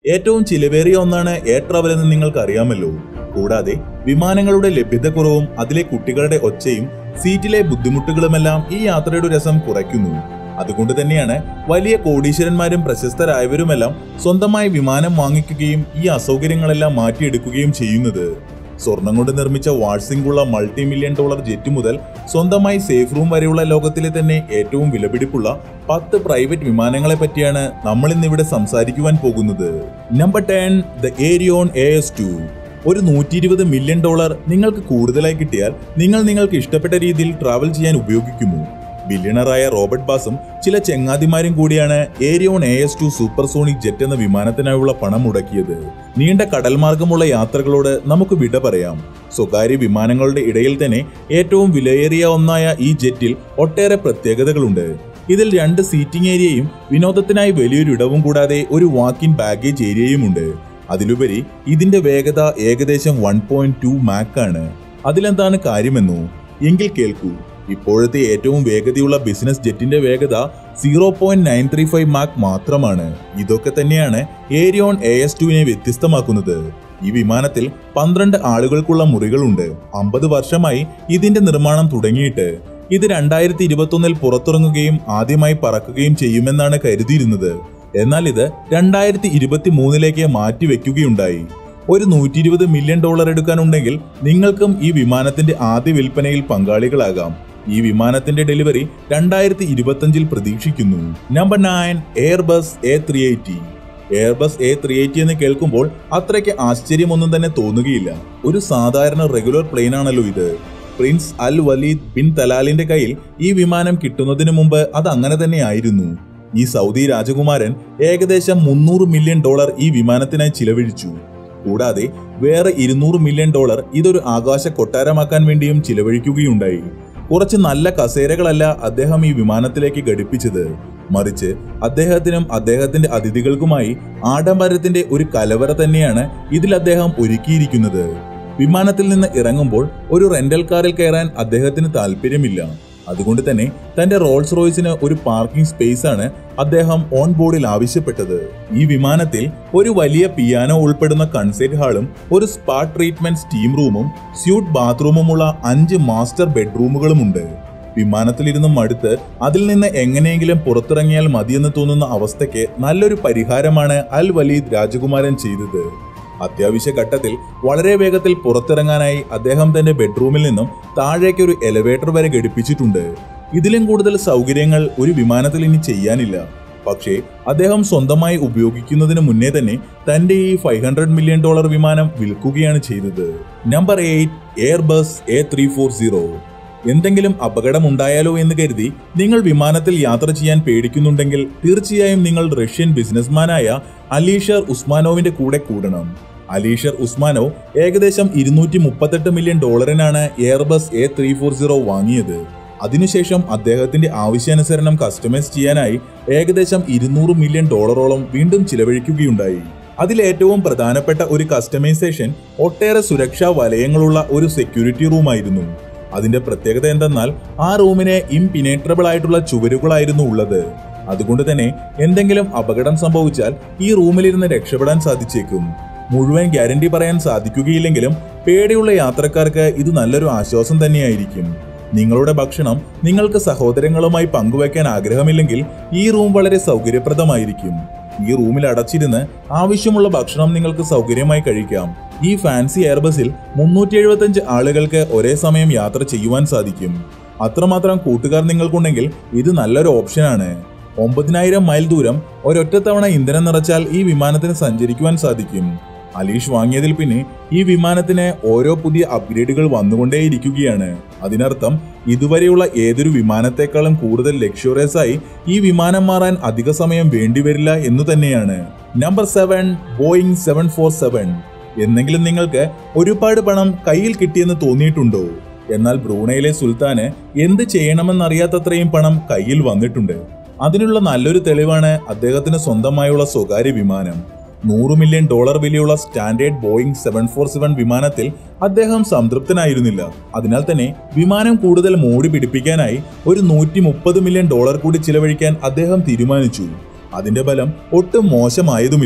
ഏറ്റവും ചിലവേറിയ ഒന്നാണ് air travel എന്ന് നിങ്ങൾക്ക് അറിയാമല്ലോ കൂടാതെ വിമാനങ്ങളുടെ ലഭ്യതക്കുറവും അതിലെ കുട്ടികളുടെ ഒച്ചയും സീറ്റിലെ ബുദ്ധിമുട്ടുകളുമെല്ലാം ഈ യാത്രയുടെ രസം കുറയ്ക്കുന്നു അതുകൊണ്ട് തന്നെയാണ് വലിയ കോടീശ്വരന്മാരും പ്രശസ്തരായവരുമെല്ലാം സ്വന്തമായി വിമാനം വാങ്ങിക്കുകയും ഈ അസൗകര്യങ്ങളെല്ലാം മാറ്റിയെടുക്കുകയും ചെയ്യുന്നത് സ്വർണം കൊണ്ട് നിർമ്മിച്ച വാട്സിംഗുള്ള മൾട്ടി മില്യൺ ഡോളർ ജെറ്റ് മുതൽ സ്വന്തമായി സേഫ് റൂം വരെയുള്ള ലോകത്തിലെ തന്നെ ഏറ്റവും വിലപിടിപ്പുള്ള പത്ത് പ്രൈവറ്റ് വിമാനങ്ങളെ പറ്റിയാണ് നമ്മൾ ഇന്നിവിടെ സംസാരിക്കുവാൻ പോകുന്നത് number ten the Aerion A S two ഒരു നൂറ്റി ഇരുപത് മില്യൺ ഡോളർ നിങ്ങൾക്ക് കൂടുതലായി കിട്ടിയാൽ നിങ്ങൾ നിങ്ങൾക്ക് ഇഷ്ടപ്പെട്ട രീതിയിൽ ട്രാവൽ ചെയ്യാൻ ഉപയോഗിക്കുമോ ബില്യണറായ റോബർട്ട് ബാസും ചില ചെങ്ങാതിമാരും കൂടിയാണ് Aerion A S two supersonic jet എന്ന വിമാനത്തിനായുള്ള പണം മുടക്കിയത് നീണ്ട കടൽമാർഗമുള്ള യാത്രകളോട് നമുക്ക് വിട പറയാം സ്വകാര്യ വിമാനങ്ങളുടെ ഇടയിൽ തന്നെ ഏറ്റവും വിലയേറിയ ഒന്നായ ഈ ജെറ്റിൽ ഒട്ടേറെ പ്രത്യേകതകളുണ്ട് ഇതിൽ രണ്ട് സീറ്റിംഗ് ഏരിയയും വിനോദത്തിനായി വലിയൊരു ഇടവും കൂടാതെ ഒരു വാക്കിൻ ബാഗേജ് ഏരിയയുമുണ്ട് അതിലുപരി ഇതിന്റെ വേഗത ഏകദേശം വൺ പോയിന്റ് ടു മാക്കാണ് അതിലെന്താണ് കാര്യമെന്നോ എങ്കിൽ കേൾക്കൂ ഇപ്പോഴത്തെ ഏറ്റവും വേഗതയുള്ള ബിസിനസ് ജെറ്റിന്റെ വേഗത zero point nine three five mark മാത്രമാണ് ഇതൊക്കെ തന്നെയാണ് ഏരിയോൺ എ എസ് ടുവിനെ വ്യത്യസ്തമാക്കുന്നത് ഈ വിമാനത്തിൽ പന്ത്രണ്ട് ആളുകൾക്കുള്ള മുറികളുണ്ട് അമ്പത് വർഷമായി ഇതിന്റെ നിർമ്മാണം തുടങ്ങിയിട്ട് ഇത് രണ്ടായിരത്തി ഇരുപത്തൊന്നിൽ പുറത്തിറങ്ങുകയും ആദ്യമായി പറക്കുകയും ചെയ്യുമെന്നാണ് കരുതിയിരുന്നത് എന്നാൽ ഇത് രണ്ടായിരത്തി ഇരുപത്തി മൂന്നിലേക്ക് മാറ്റിവെക്കുകയുണ്ടായി ഒരു നൂറ്റി ഇരുപത് മില്യൺ ഡോളർ എടുക്കാനുണ്ടെങ്കിൽ നിങ്ങൾക്കും ഈ വിമാനത്തിന്റെ ആദ്യ വിൽപ്പനയിൽ പങ്കാളികളാകാം ഈ വിമാനത്തിന്റെ ഡെലിവറി രണ്ടായിരത്തി ഇരുപത്തിയഞ്ചിൽ പ്രതീക്ഷിക്കുന്നു number nine Airbus A three eighty Airbus A three eighty എന്ന് കേൾക്കുമ്പോൾ അത്രയ്ക്ക് ആശ്ചര്യമൊന്നും തന്നെ തോന്നുകയില്ല ഒരു സാധാരണ റെഗുലർ പ്ലെയിൻ ആണല്ലോ ഇത് പ്രിൻസ് അൽ വലീദ് ബിൻ തലാലിന്റെ കയ്യിൽ ഈ വിമാനം കിട്ടുന്നതിന് മുമ്പ് അത് അങ്ങനെ തന്നെ ആയിരുന്നു ഈ സൗദി രാജകുമാരൻ ഏകദേശം മുന്നൂറ് മില്യൺ ഡോളർ ഈ വിമാനത്തിനായി ചിലവഴിച്ചു കൂടാതെ വേറെ ഇരുന്നൂറ് മില്യൺ ഡോളർ ഇതൊരു ആകാശ കൊട്ടാരമാക്കാൻ വേണ്ടിയും ചിലവഴിക്കുകയുണ്ടായി കുറച്ച് നല്ല കസേരകളല്ല അദ്ദേഹം ഈ വിമാനത്തിലേക്ക് ഘടിപ്പിച്ചത് മറിച്ച് അദ്ദേഹത്തിനും അദ്ദേഹത്തിന്റെ അതിഥികൾക്കുമായി ആഡംബരത്തിന്റെ ഒരു കലവറ തന്നെയാണ് ഇതിൽ അദ്ദേഹം ഒരുക്കിയിരിക്കുന്നത് വിമാനത്തിൽ നിന്ന് ഇറങ്ങുമ്പോൾ ഒരു റെന്റൽ കാറിൽ കയറാൻ അദ്ദേഹത്തിന് താല്പര്യമില്ല അതുകൊണ്ട് തന്നെ തന്റെ റോൾസ് റോയ്സിന് ഒരു പാർക്കിംഗ് സ്പേസ് ആണ് അദ്ദേഹം ഓൺ ബോർഡിൽ ആവശ്യപ്പെട്ടത് ഈ വിമാനത്തിൽ ഒരു വലിയ പിയാനോ ഉൾപ്പെടുന്ന കൺസേർട്ട് ഹാളും ഒരു സ്പാ ട്രീറ്റ്മെന്റ് സ്റ്റീം റൂമും സ്യൂട്ട് ബാത്റൂമുമുള്ള അഞ്ച് മാസ്റ്റർ ബെഡ്റൂമുകളുമുണ്ട് വിമാനത്തിലിരുന്നും മടുത്ത് അതിൽ നിന്ന് എങ്ങനെയെങ്കിലും പുറത്തിറങ്ങിയാൽ മതിയെന്ന് തോന്നുന്ന അവസ്ഥയ്ക്ക് നല്ലൊരു പരിഹാരമാണ് അൽ വലീദ് രാജകുമാരൻ ചെയ്തത് അത്യാവശ്യ ഘട്ടത്തിൽ വളരെ വേഗത്തിൽ പുറത്തിറങ്ങാനായി അദ്ദേഹം തന്റെ ബെഡ്റൂമിൽ നിന്നും താഴേക്ക് ഒരു എലവേറ്റർ വരെ ഘടിപ്പിച്ചിട്ടുണ്ട് ഇതിലും കൂടുതൽ സൗകര്യങ്ങൾ ഒരു വിമാനത്തിൽ ഇനി ചെയ്യാനില്ല പക്ഷേ അദ്ദേഹം സ്വന്തമായി ഉപയോഗിക്കുന്നതിന് മുന്നേ തന്നെ തന്റെ ഈ ഫൈവ് ഹൺഡ്രഡ് മില്യൺ ഡോളർ വിമാനം വിൽക്കുകയാണ് ചെയ്തത് number eight Airbus A three four zero എന്തെങ്കിലും അപകടമുണ്ടായാലോ എന്ന് കരുതി നിങ്ങൾ വിമാനത്തിൽ യാത്ര ചെയ്യാൻ പേടിക്കുന്നുണ്ടെങ്കിൽ തീർച്ചയായും നിങ്ങൾ റഷ്യൻ ബിസിനസ്മാനായ അലീഷർ ഉസ്മാനോവിന്റെ കൂടെ കൂടണം അലീഷർ ഉസ്മാനോവ് ഏകദേശം ഇരുന്നൂറ്റി മുപ്പത്തെട്ട് മില്യൺ ഡോളറിനാണ് Airbus A three four zero വാങ്ങിയത് അതിനുശേഷം അദ്ദേഹത്തിന്റെ ആവശ്യാനുസരണം കസ്റ്റമൈസ് ചെയ്യാനായി ഏകദേശം ഇരുന്നൂറ് മില്യൺ ഡോളറോളം വീണ്ടും ചിലവഴിക്കുകയുണ്ടായി അതിലേറ്റവും പ്രധാനപ്പെട്ട ഒരു കസ്റ്റമൈസേഷൻ ഒട്ടേറെ സുരക്ഷാ വലയങ്ങളുള്ള ഒരു സെക്യൂരിറ്റി റൂമായിരുന്നു അതിന്റെ പ്രത്യേകത എന്തെന്നാൽ ആ റൂമിന് ഇംപിനേട്രബിൾ ആയിട്ടുള്ള ചുവരുകളായിരുന്നു ഉള്ളത് അതുകൊണ്ട് തന്നെ എന്തെങ്കിലും അപകടം സംഭവിച്ചാൽ ഈ റൂമിലിരുന്ന് രക്ഷപ്പെടാൻ സാധിച്ചേക്കും മുഴുവൻ ഗ്യാരണ്ടി പറയാൻ സാധിക്കുകയില്ലെങ്കിലും പേടിയുള്ള യാത്രക്കാർക്ക് ഇത് നല്ലൊരു ആശ്വാസം തന്നെയായിരിക്കും നിങ്ങളുടെ ഭക്ഷണം നിങ്ങൾക്ക് സഹോദരങ്ങളുമായി പങ്കുവയ്ക്കാൻ ആഗ്രഹമില്ലെങ്കിൽ ഈ റൂം വളരെ സൗകര്യപ്രദമായിരിക്കും ഈ റൂമിൽ അടച്ചിരുന്ന് ആവശ്യമുള്ള ഭക്ഷണം നിങ്ങൾക്ക് സൗകര്യമായി കഴിക്കാം ഈ ഫാൻസി എയർബസിൽ മുന്നൂറ്റി എഴുപത്തഞ്ച് ആളുകൾക്ക് ഒരേ സമയം യാത്ര ചെയ്യുവാൻ സാധിക്കും അത്രമാത്രം കൂട്ടുകാർ നിങ്ങൾക്കുണ്ടെങ്കിൽ ഇത് നല്ലൊരു ഓപ്ഷനാണ് ഒമ്പതിനായിരം മൈൽ ദൂരം ഒരൊറ്റത്തവണ ഇന്ധനം നിറച്ചാൽ ഈ വിമാനത്തിന് സഞ്ചരിക്കുവാൻ സാധിക്കും അലീഷ് വാങ്ങിയതിൽ പിന്നെ ഈ വിമാനത്തിന് ഓരോ പുതിയ അപ്ഗ്രേഡുകൾ വന്നുകൊണ്ടേയിരിക്കുകയാണ് അതിനർത്ഥം ഇതുവരെയുള്ള ഏതൊരു വിമാനത്തെക്കാളും കൂടുതൽ ലക്ഷറിയസ് ആയി ഈ വിമാനം മാറാൻ അധിക സമയം വേണ്ടിവരില്ല എന്നു തന്നെയാണ് number seven Boeing seven four seven എന്നെങ്കിലും നിങ്ങൾക്ക് ഒരുപാട് പണം കയ്യിൽ കിട്ടിയെന്ന് തോന്നിയിട്ടുണ്ടോ എന്നാൽ ബ്രൂണയിലെ സുൽത്താന് എന്ത് ചെയ്യണമെന്നറിയാത്തത്രയും പണം കയ്യിൽ വന്നിട്ടുണ്ട് അതിനുള്ള നല്ലൊരു തെളിവാണ് അദ്ദേഹത്തിന് സ്വന്തമായുള്ള സ്വകാര്യ വിമാനം നൂറ് മില്യൺ ഡോളർ വിലയുള്ള standard Boeing seven four seven വിമാനത്തിൽ അദ്ദേഹം സംതൃപ്തനായിരുന്നില്ല അതിനാൽ തന്നെ വിമാനം കൂടുതൽ മോടി പിടിപ്പിക്കാനായി ഒരു നൂറ്റി മുപ്പത് മില്യൺ ഡോളർ കൂടി ചിലവഴിക്കാൻ അദ്ദേഹം തീരുമാനിച്ചു അതിന്റെ ഫലം ഒട്ടും മോശമായതുമില്ല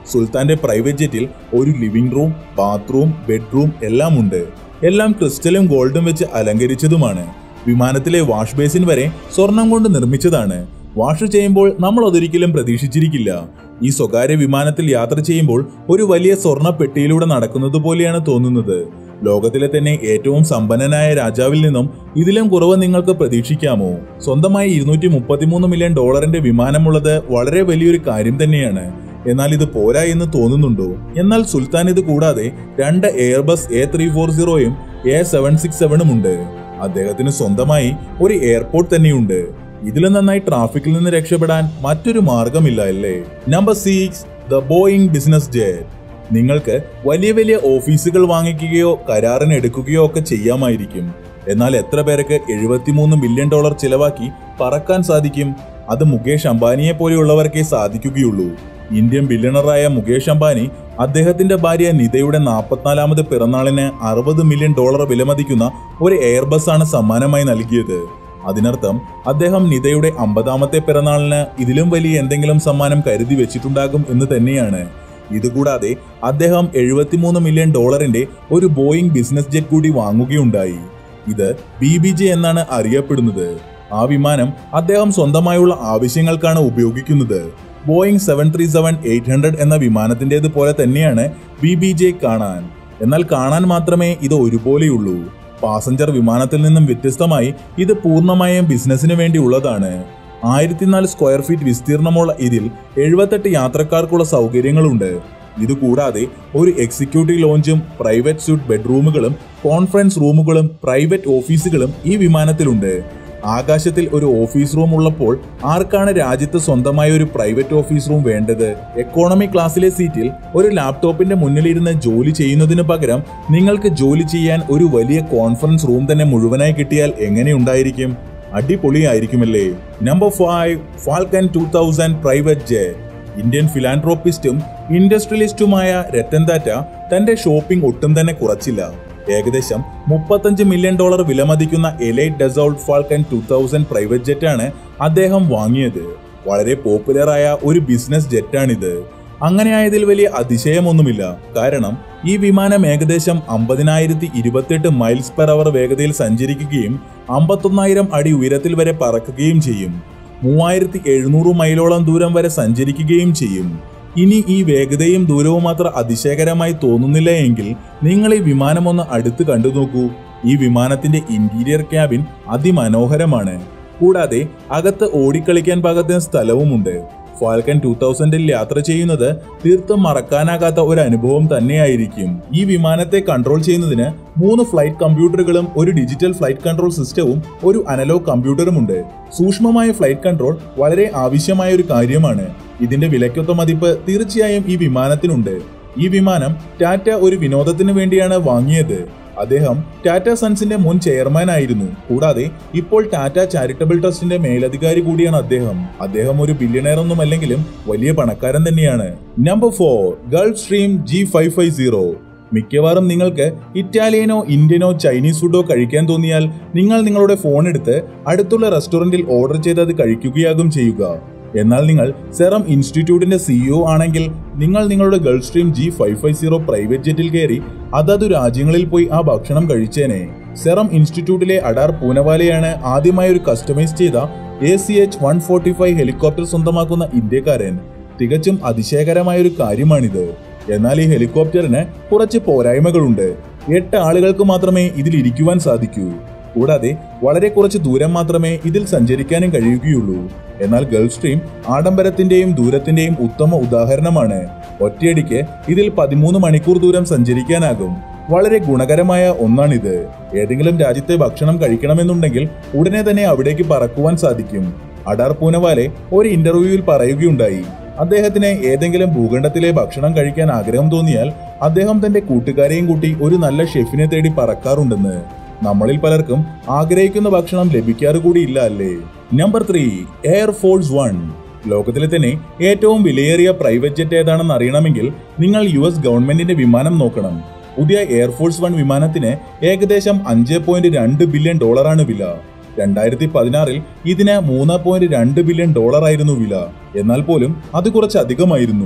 സുൽത്താന്റെ പ്രൈവറ്റ് ജെറ്റിൽ ഒരു ലിവിംഗ് റൂം ബാത്റൂം ബെഡ്റൂം എല്ലാം ഉണ്ട് എല്ലാം ക്രിസ്റ്റലും ഗോൾഡും വെച്ച് അലങ്കരിച്ചതുമാണ് വിമാനത്തിലെ വാഷ് ബേസിൻ വരെ സ്വർണം കൊണ്ട് നിർമ്മിച്ചതാണ് വാഷ് ചെയ്യുമ്പോൾ നമ്മൾ അതൊരിക്കലും പ്രതീക്ഷിച്ചിരിക്കില്ല ഈ സ്വകാര്യ വിമാനത്തിൽ യാത്ര ചെയ്യുമ്പോൾ ഒരു വലിയ സ്വർണ്ണ പെട്ടിയിലൂടെ നടക്കുന്നത് പോലെയാണ് തോന്നുന്നത് ലോകത്തിലെ തന്നെ ഏറ്റവും സമ്പന്നനായ രാജാവിൽ നിന്നും ഇതിലും കുറവ് നിങ്ങൾക്ക് പ്രതീക്ഷിക്കാമോ സ്വന്തമായി ഇരുന്നൂറ്റി മുപ്പത്തിമൂന്ന് മില്യൺ ഡോളറിന്റെ വിമാനമുള്ളത് വളരെ വലിയൊരു കാര്യം തന്നെയാണ് എന്നാൽ ഇത് പോരാ എന്ന് തോന്നുന്നുണ്ടോ എന്നാൽ സുൽത്താൻ ഇത് കൂടാതെ രണ്ട് എയർബസ് എ ത്രീ ഫോർ സീറോയും എ സെവൻ സിക്സ് സെവനും ഉണ്ട് അദ്ദേഹത്തിന് സ്വന്തമായി ഒരു എയർപോർട്ട് തന്നെയുണ്ട് ഇതിലും നന്നായി ട്രാഫിക്കിൽ നിന്ന് രക്ഷപ്പെടാൻ മറ്റൊരു മാർഗമില്ല അല്ലേ number six the Boeing business jet നിങ്ങൾക്ക് വലിയ വലിയ ഓഫീസുകൾ വാങ്ങിക്കുകയോ കരാറിന് എടുക്കുകയോ ഒക്കെ ചെയ്യാമായിരിക്കും എന്നാൽ എത്ര പേർക്ക് എഴുപത്തിമൂന്ന് മില്യൺ ഡോളർ ചിലവാക്കി പറക്കാൻ സാധിക്കും അത് മുകേഷ് അംബാനിയെ പോലെയുള്ളവർക്കേ സാധിക്കുകയുള്ളൂ ഇന്ത്യൻ ബില്യണറായ മുകേഷ് അംബാനി അദ്ദേഹത്തിന്റെ ഭാര്യ നിതയുടെ നാൽപ്പത്തിനാലാമത് പിറന്നാളിന് അറുപത് മില്യൺ ഡോളർ വിലമതിക്കുന്ന ഒരു എയർബസ് ആണ് സമ്മാനമായി നൽകിയത് അതിനർത്ഥം അദ്ദേഹം നിതയുടെ അമ്പതാമത്തെ പിറന്നാളിന് ഇതിലും വലിയ എന്തെങ്കിലും സമ്മാനം കരുതി വെച്ചിട്ടുണ്ടാകും എന്ന് തന്നെയാണ് ഇതുകൂടാതെ അദ്ദേഹം എഴുപത്തിമൂന്ന് മില്യൺ ഡോളറിന്റെ ഒരു ബോയിങ് ബിസിനസ് ജെറ്റ് കൂടി വാങ്ങുകയുണ്ടായി ഇത് ബി ബി ജെ എന്നാണ് അറിയപ്പെടുന്നത് ആ വിമാനം അദ്ദേഹം സ്വന്തമായുള്ള ആവശ്യങ്ങൾക്കാണ് ഉപയോഗിക്കുന്നത് Boeing seven three seven eight hundred എന്ന വിമാനത്തിൻ്റെത് പോലെ തന്നെയാണ് ബി ബി ജെ കാണാൻ എന്നാൽ കാണാൻ മാത്രമേ ഇത് ഒരുപോലെയുള്ളൂ പാസഞ്ചർ വിമാനത്തിൽ നിന്നും വ്യത്യസ്തമായി ഇത് പൂർണ്ണമായും ബിസിനസ്സിന് വേണ്ടി ഉള്ളതാണ് ആയിരത്തിനാല് സ്ക്വയർ ഫീറ്റ് വിസ്തീർണമുള്ള ഇതിൽ എഴുപത്തെട്ട് യാത്രക്കാർക്കുള്ള സൗകര്യങ്ങളുണ്ട് ഇതുകൂടാതെ ഒരു എക്സിക്യൂട്ടീവ് ലോഞ്ചും പ്രൈവറ്റ് സ്യൂട്ട് ബെഡ്റൂമുകളും കോൺഫറൻസ് റൂമുകളും പ്രൈവറ്റ് ഓഫീസുകളും ഈ വിമാനത്തിലുണ്ട് ആകാശത്തിൽ ഒരു ഓഫീസ് റൂം ഉള്ളപ്പോൾ ആർക്കാണ് രാജ്യത്ത് സ്വന്തമായ ഒരു പ്രൈവറ്റ് ഓഫീസ് റൂം വേണ്ടത് എക്കോണമി ക്ലാസ്സിലെ സീറ്റിൽ ഒരു ലാപ്ടോപ്പിന്റെ മുന്നിലിരുന്ന് ജോലി ചെയ്യുന്നതിന് പകരം നിങ്ങൾക്ക് ജോലി ചെയ്യാൻ ഒരു വലിയ കോൺഫറൻസ് റൂം തന്നെ മുഴുവനായി കിട്ടിയാൽ എങ്ങനെയുണ്ടായിരിക്കും അടിപൊളിയായിരിക്കുമല്ലേ number five Falcon two thousand private jet Indian ഫിലാൻട്രോപ്പിസ്റ്റും ഇൻഡസ്ട്രിയലിസ്റ്റുമായ രത്തൻ ടാറ്റ തന്റെ ഷോപ്പിംഗ് ഒട്ടും തന്നെ കുറച്ചില്ല ഏകദേശം മുപ്പത്തഞ്ച് മില്യൺ ഡോളർ വിലമതിക്കുന്ന elite Dassault Falcon two thousand private ജെറ്റാണ് അദ്ദേഹം വാങ്ങിയത് വളരെ പോപ്പുലറായ ഒരു ബിസിനസ് ജെറ്റാണിത് അങ്ങനെയായതിൽ വലിയ അതിശയമൊന്നുമില്ല കാരണം ഈ വിമാനം ഏകദേശം അമ്പതിനായിരത്തി ഇരുപത്തെട്ട് മൈൽസ് പെർ അവർ വേഗതയിൽ സഞ്ചരിക്കുകയും അമ്പത്തൊന്നായിരം അടി ഉയരത്തിൽ വരെ പറക്കുകയും ചെയ്യും മൂവായിരത്തി എഴുന്നൂറ് മൈലോളം ദൂരം വരെ സഞ്ചരിക്കുകയും ചെയ്യും ഇനി ഈ വേഗതയും ദൂരവും അത്ര അതിശയകരമായി തോന്നുന്നില്ല എങ്കിൽ നിങ്ങൾ ഈ വിമാനം ഒന്ന് അടുത്ത് കണ്ടു നോക്കൂ ഈ വിമാനത്തിന്റെ ഇന്റീരിയർ ക്യാബിൻ അതിമനോഹരമാണ് കൂടാതെ അകത്ത് ഓടിക്കളിക്കാൻ പാകത്തിന് സ്ഥലവുമുണ്ട് ഫാൽക്കൻ ടൂ തൗസൻഡിൽ യാത്ര ചെയ്യുന്നത് തീർത്തും മറക്കാനാകാത്ത ഒരു അനുഭവം തന്നെയായിരിക്കും ഈ വിമാനത്തെ കൺട്രോൾ ചെയ്യുന്നതിന് മൂന്ന് ഫ്ലൈറ്റ് കമ്പ്യൂട്ടറുകളും ഒരു ഡിജിറ്റൽ ഫ്ലൈറ്റ് കൺട്രോൾ സിസ്റ്റവും ഒരു അനലോഗ് കമ്പ്യൂട്ടറുമുണ്ട് സൂക്ഷ്മമായ ഫ്ലൈറ്റ് കൺട്രോൾ വളരെ ആവശ്യമായ ഒരു കാര്യമാണ് ഇതിന്റെ വിലയ്ക്കൊത്ത മതിപ്പ് തീർച്ചയായും ഈ വിമാനത്തിനുണ്ട് ഈ വിമാനം ടാറ്റ ഒരു വിനോദത്തിന് വേണ്ടിയാണ് വാങ്ങിയത് അദ്ദേഹം ടാറ്റ സൺസിന്റെ മുൻ ചെയർമാൻ ആയിരുന്നു കൂടാതെ ഇപ്പോൾ ടാറ്റ ചാരിറ്റബിൾ ട്രസ്റ്റിന്റെ മേലധികാരി കൂടിയാണ് അദ്ദേഹം അദ്ദേഹം ഒരു ബില്യണയർ ഒന്നും അല്ലെങ്കിലും വലിയ പണക്കാരൻ തന്നെയാണ് number four Gulfstream G five five zero മിക്കവാറും നിങ്ങൾക്ക് ഇറ്റാലിയനോ ഇന്ത്യനോ ചൈനീസ് ഫുഡോ കഴിക്കാൻ തോന്നിയാൽ നിങ്ങൾ നിങ്ങളുടെ ഫോൺ എടുത്ത് അടുത്തുള്ള റെസ്റ്റോറന്റിൽ ഓർഡർ ചെയ്ത് അത് കഴിക്കുകയാകും ചെയ്യുക എന്നാൽ നിങ്ങൾ സെറം ഇൻസ്റ്റിറ്റ്യൂട്ടിന്റെ സിഇഒ ആണെങ്കിൽ നിങ്ങൾ നിങ്ങളുടെ Gulfstream G five five zero private ജെറ്റിൽ കയറി അതതു രാജ്യങ്ങളിൽ പോയി ആ ഭക്ഷണം കഴിച്ചേനെ സെറം ഇൻസ്റ്റിറ്റ്യൂട്ടിലെ അഡാർ പൂനവാലയാണ് ആദ്യമായി ഒരു കസ്റ്റമൈസ് ചെയ്ത A C H one forty five helicopter സ്വന്തമാക്കുന്ന ഇന്ത്യക്കാരൻ തികച്ചും അതിശയകരമായ ഒരു കാര്യമാണിത് എന്നാൽ ഈ ഹെലികോപ്റ്ററിന് കുറച്ച് പോരായ്മകളുണ്ട് എട്ട് ആളുകൾക്ക് മാത്രമേ ഇതിൽ ഇരിക്കുവാൻ സാധിക്കൂ കൂടാതെ വളരെ കുറച്ച് ദൂരം മാത്രമേ ഇതിൽ സഞ്ചരിക്കാനും കഴിയുകയുള്ളൂ എന്നാൽ ഗൾഫ് സ്ട്രീം ആഡംബരത്തിന്റെയും ദൂരത്തിന്റെയും ഉത്തമ ഉദാഹരണമാണ് ഒറ്റയടിക്ക് ഇതിൽ പതിമൂന്ന് മണിക്കൂർ ദൂരം സഞ്ചരിക്കാനാകും വളരെ ഗുണകരമായ ഒന്നാണിത് ഏതെങ്കിലും രാജ്യത്തെ ഭക്ഷണം കഴിക്കണമെന്നുണ്ടെങ്കിൽ ഉടനെ തന്നെ അവിടേക്ക് പറക്കുവാൻ സാധിക്കും അഡാർ പൂനവാലെ ഒരു ഇന്റർവ്യൂവിൽ പറയുകയുണ്ടായി അദ്ദേഹത്തിന് ഏതെങ്കിലും ഭൂഖണ്ഡത്തിലെ ഭക്ഷണം കഴിക്കാൻ ആഗ്രഹം തോന്നിയാൽ അദ്ദേഹം തന്റെ കൂട്ടുകാരെയും കൂട്ടി ഒരു നല്ല ഷെഫിനെ തേടി പറക്കാറുണ്ടെന്ന് നമ്മളിൽ പലർക്കും ആഗ്രഹിക്കുന്ന ഭക്ഷണം ലഭിക്കാറ് കൂടിയില്ല അല്ലേ നമ്പർ ത്രീ എയർഫോഴ്സ് വൺ ലോകത്തിലെ തന്നെ ഏറ്റവും വിലയേറിയ പ്രൈവറ്റ് ജെറ്റ് ഏതാണെന്ന് അറിയണമെങ്കിൽ നിങ്ങൾ യു എസ് ഗവൺമെന്റിന്റെ വിമാനം നോക്കണം പുതിയ എയർഫോഴ്സ് വൺ വിമാനത്തിന് ഏകദേശം അഞ്ച് പോയിന്റ് രണ്ട് ബില്യൺ ഡോളറാണ് വില രണ്ടായിരത്തി പതിനാറിൽ ഇതിന് മൂന്ന് പോയിന്റ് രണ്ട് ബില്യൺ ഡോളർ ആയിരുന്നു വില എന്നാൽ പോലും അത് കുറച്ച് അധികമായിരുന്നു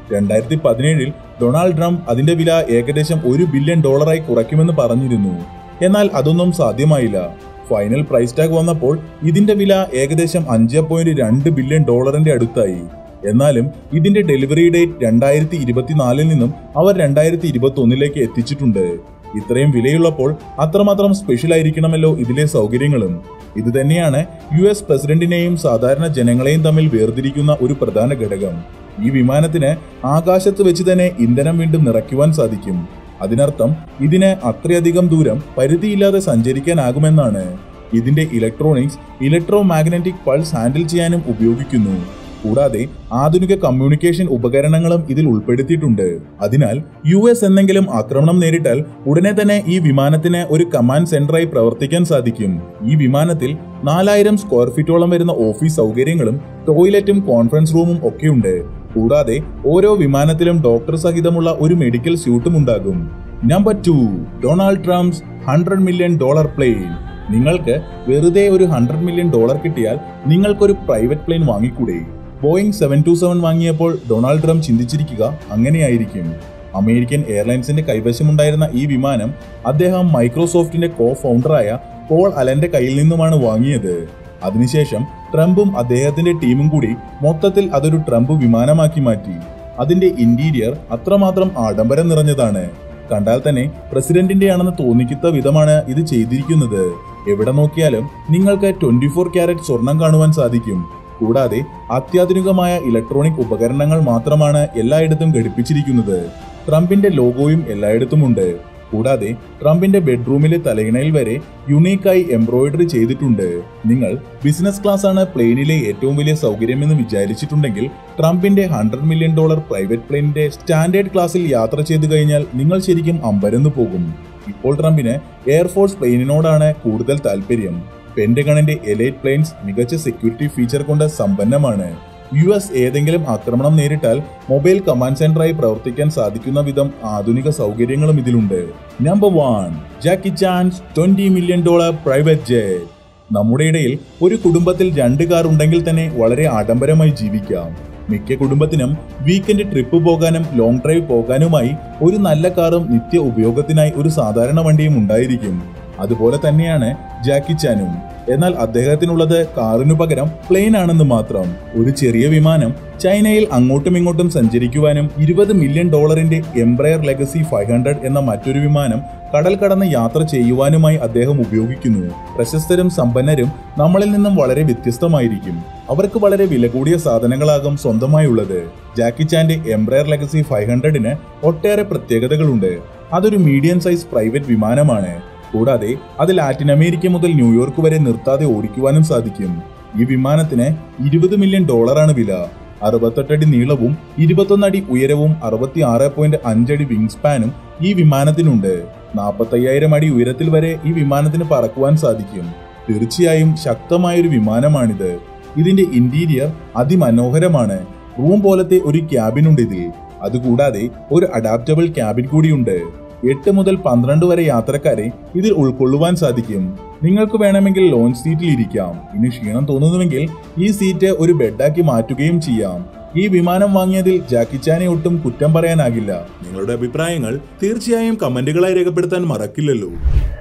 രണ്ടായിരത്തി പതിനേഴിൽ ഡൊണാൾഡ് ട്രംപ് അതിന്റെ വില ഏകദേശം ഒരു ബില്യൺ ഡോളറായി കുറയ്ക്കുമെന്ന് പറഞ്ഞിരുന്നു എന്നാൽ അതൊന്നും സാധ്യമായില്ല ഫൈനൽ പ്രൈസ് ടാഗ് വന്നപ്പോൾ ഇതിന്റെ വില ഏകദേശം അഞ്ച് പോയിന്റ് രണ്ട് ബില്യൺ ഡോളറിന്റെ അടുത്തായി എന്നാലും ഇതിന്റെ ഡെലിവറി ഡേറ്റ് രണ്ടായിരത്തി ഇരുപത്തിനാലിൽ നിന്നും അവർ രണ്ടായിരത്തി ഇരുപത്തി ഒന്നിലേക്ക് എത്തിച്ചിട്ടുണ്ട് ഇത്രയും വിലയുള്ളപ്പോൾ അത്രമാത്രം സ്പെഷ്യൽ ആയിരിക്കണമല്ലോ ഇതിലെ സൗകര്യങ്ങളും ഇത് തന്നെയാണ് യു എസ് പ്രസിഡന്റിനെയും സാധാരണ ജനങ്ങളെയും തമ്മിൽ വേർതിരിക്കുന്ന ഒരു പ്രധാന ഘടകം ഈ വിമാനത്തിന് ആകാശത്ത് വെച്ച് തന്നെ ഇന്ധനം വീണ്ടും നിറയ്ക്കുവാൻ സാധിക്കും അതിനർത്ഥം ഇതിന് അത്രയധികം ദൂരം പരിധിയില്ലാതെ സഞ്ചരിക്കാനാകുമെന്നാണ് ഇതിന്റെ electronics electromagnetic pulse handle ചെയ്യാനും ഉപയോഗിക്കുന്നു കൂടാതെ ആധുനിക കമ്മ്യൂണിക്കേഷൻ ഉപകരണങ്ങളും ഇതിൽ ഉൾപ്പെടുത്തിയിട്ടുണ്ട് അതിനാൽ യു എസ് എന്തെങ്കിലും ആക്രമണം നേരിട്ടാൽ ഉടനെ തന്നെ ഈ വിമാനത്തിന് ഒരു കമാൻഡ് സെന്ററായി പ്രവർത്തിക്കാൻ സാധിക്കും ഈ വിമാനത്തിൽ നാലായിരം സ്ക്വയർ ഫീറ്റോളം വരുന്ന ഓഫീസ് സൗകര്യങ്ങളും ടോയ്ലറ്റും കോൺഫറൻസ് റൂമും ഒക്കെയുണ്ട് കൂടാതെ ഓരോ വിമാനത്തിലും ഡോക്ടർ സഹിതമുള്ള ഒരു മെഡിക്കൽ സ്യൂട്ടും ഉണ്ടാകും number two Donald Trump's hundred million dollar plane നിങ്ങൾക്ക് വെറുതെ ഒരു ഹൺഡ്രഡ് മില്യൺ ഡോളർ കിട്ടിയാൽ നിങ്ങൾക്കൊരു പ്രൈവറ്റ് പ്ലെയിൻ വാങ്ങിക്കൂടെ ബോയിങ് സെവൻ ടു സെവൻ വാങ്ങിയപ്പോൾ ഡൊണാൾഡ് ട്രംപ് ചിന്തിച്ചിരിക്കുക അങ്ങനെയായിരിക്കും അമേരിക്കൻ എയർലൈൻസിന്റെ കൈവശമുണ്ടായിരുന്ന ഈ വിമാനം അദ്ദേഹം മൈക്രോസോഫ്റ്റിന്റെ കോ ഫൗണ്ടറായ പോൾ അലന്റെ കയ്യിൽ നിന്നുമാണ് വാങ്ങിയത് അതിനുശേഷം ട്രംപും അദ്ദേഹത്തിന്റെ ടീമും കൂടി മൊത്തത്തിൽ അതൊരു ട്രംപ് വിമാനമാക്കി മാറ്റി അതിന്റെ ഇന്റീരിയർ അത്രമാത്രം ആഡംബരം നിറഞ്ഞതാണ് കണ്ടാൽ തന്നെ പ്രസിഡന്റിന്റെ ആണെന്ന് തോന്നിക്കുന്ന വിധമാണ് ഇത് ചെയ്തിരിക്കുന്നത് എവിടെ നോക്കിയാലും നിങ്ങൾക്ക് ട്വന്റി ഫോർ ക്യാരറ്റ് സ്വർണം കാണുവാൻ സാധിക്കും കൂടാതെ അത്യാധുനികമായ ഇലക്ട്രോണിക് ഉപകരണങ്ങൾ മാത്രമാണ് എല്ലായിടത്തും ഘടിപ്പിച്ചിരിക്കുന്നത് ട്രംപിന്റെ ലോഗോയും എല്ലായിടത്തുമുണ്ട് കൂടാതെ ട്രംപിന്റെ ബെഡ്റൂമിലെ തലയിണയിൽ വരെ യുണീക്കായി എംബ്രോയിഡറി ചെയ്തിട്ടുണ്ട് നിങ്ങൾ ബിസിനസ് ക്ലാസ് ആണ് പ്ലെയിനിലെ ഏറ്റവും വലിയ സൗകര്യമെന്ന് വിചാരിച്ചിട്ടുണ്ടെങ്കിൽ ട്രംപിന്റെ ഹൺഡ്രഡ് മില്യൺ ഡോളർ പ്രൈവറ്റ് പ്ലെയിനിന്റെ സ്റ്റാൻഡേർഡ് ക്ലാസ്സിൽ യാത്ര ചെയ്തു കഴിഞ്ഞാൽ നിങ്ങൾ ശരിക്കും അമ്പരന്ന് പോകും ഇപ്പോൾ ട്രംപിന് എയർഫോഴ്സ് പ്ലെയിനിനോടാണ് കൂടുതൽ താല്പര്യം പെന്റഗണിന്റെ എലൈറ്റ് പ്ലെയിൻസ് മികച്ച സെക്യൂരിറ്റി ഫീച്ചർ കൊണ്ട് സമ്പന്നമാണ് യു എസ് ഏതെങ്കിലും ആക്രമണം നേരിട്ടാൽ മൊബൈൽ കമാൻഡ് സെന്ററായി പ്രവർത്തിക്കാൻ സാധിക്കുന്ന വിധം ആധുനിക സൗകര്യങ്ങളും ഇതിലുണ്ട് number one Jackie Chan's twenty million dollar private jet നമ്മുടെ ഇടയിൽ ഒരു കുടുംബത്തിൽ രണ്ട് കാർ ഉണ്ടെങ്കിൽ തന്നെ വളരെ ആഡംബരമായി ജീവിക്കാം മിക്ക കുടുംബത്തിനും വീക്കെൻഡ് ട്രിപ്പ് പോകാനും ലോങ് ഡ്രൈവ് പോകാനുമായി ഒരു നല്ല കാറും നിത്യ ഉപയോഗത്തിനായി ഒരു സാധാരണ വണ്ടിയും ഉണ്ടായിരിക്കും അതുപോലെ തന്നെയാണ് ജാക്കി ചാനും എന്നാൽ അദ്ദേഹത്തിനുള്ളത് കാറിനു പകരം പ്ലെയിൻ ആണെന്ന് മാത്രം ഒരു ചെറിയ വിമാനം ചൈനയിൽ അങ്ങോട്ടും ഇങ്ങോട്ടും സഞ്ചരിക്കുവാനും ഇരുപത് മില്യൺ ഡോളറിന്റെ എംബ്രയർ ലെഗസി ഫൈവ് ഹൺഡ്രഡ് എന്ന മറ്റൊരു വിമാനം കടൽ കടന്ന് യാത്ര ചെയ്യുവാനുമായി അദ്ദേഹം ഉപയോഗിക്കുന്നു പ്രശസ്തരും സമ്പന്നരും നമ്മളിൽ നിന്നും വളരെ വ്യത്യസ്തമായിരിക്കും അവർക്ക് വളരെ വില കൂടിയ സാധനങ്ങളാകും സ്വന്തമായുള്ളത് ജാക്കി ചാന്റെ എംബ്രയർ ലെഗസി ഫൈവ് ഹൺഡ്രഡിന് ഒട്ടേറെ പ്രത്യേകതകളുണ്ട് അതൊരു മീഡിയം സൈസ് പ്രൈവറ്റ് വിമാനമാണ് കൂടാതെ അത് ലാറ്റിൻ അമേരിക്ക മുതൽ ന്യൂയോർക്ക് വരെ നിർത്താതെ ഓടിക്കുവാനും സാധിക്കും ഈ വിമാനത്തിന് ഇരുപത് മില്യൺ ഡോളറാണ് വില അറുപത്തെട്ടടി നീളവും ഇരുപത്തൊന്നടി ഉയരവും അറുപത്തി ആറ് പോയിന്റ് അഞ്ചടി വിങ് സ്പാനും ഈ വിമാനത്തിനുണ്ട് നാൽപ്പത്തയ്യായിരം അടി ഉയരത്തിൽ വരെ ഈ വിമാനത്തിന് പറക്കുവാൻ സാധിക്കും തീർച്ചയായും ശക്തമായൊരു വിമാനമാണിത് ഇതിന്റെ ഇന്റീരിയർ അതിമനോഹരമാണ് റൂം പോലത്തെ ഒരു ക്യാബിൻ ഉണ്ട് ഇതിൽ അതുകൂടാതെ ഒരു അഡാപ്റ്റബിൾ ക്യാബിൻ കൂടിയുണ്ട് എട്ട് മുതൽ പന്ത്രണ്ട് വരെ യാത്രക്കാരെ ഇതിൽ ഉൾക്കൊള്ളുവാൻ സാധിക്കും നിങ്ങൾക്ക് വേണമെങ്കിൽ ലോഞ്ച് സീറ്റിൽ ഇരിക്കാം ഇനി ക്ഷീണം തോന്നുന്നുവെങ്കിൽ ഈ സീറ്റ് ഒരു ബെഡാക്കി മാറ്റുകയും ചെയ്യാം ഈ വിമാനം വാങ്ങിയതിൽ ജാക്കിച്ചാനെ ഒട്ടും കുറ്റം പറയാനാകില്ല നിങ്ങളുടെ അഭിപ്രായങ്ങൾ തീർച്ചയായും കമന്റുകളായി രേഖപ്പെടുത്താൻ മറക്കില്ലല്ലോ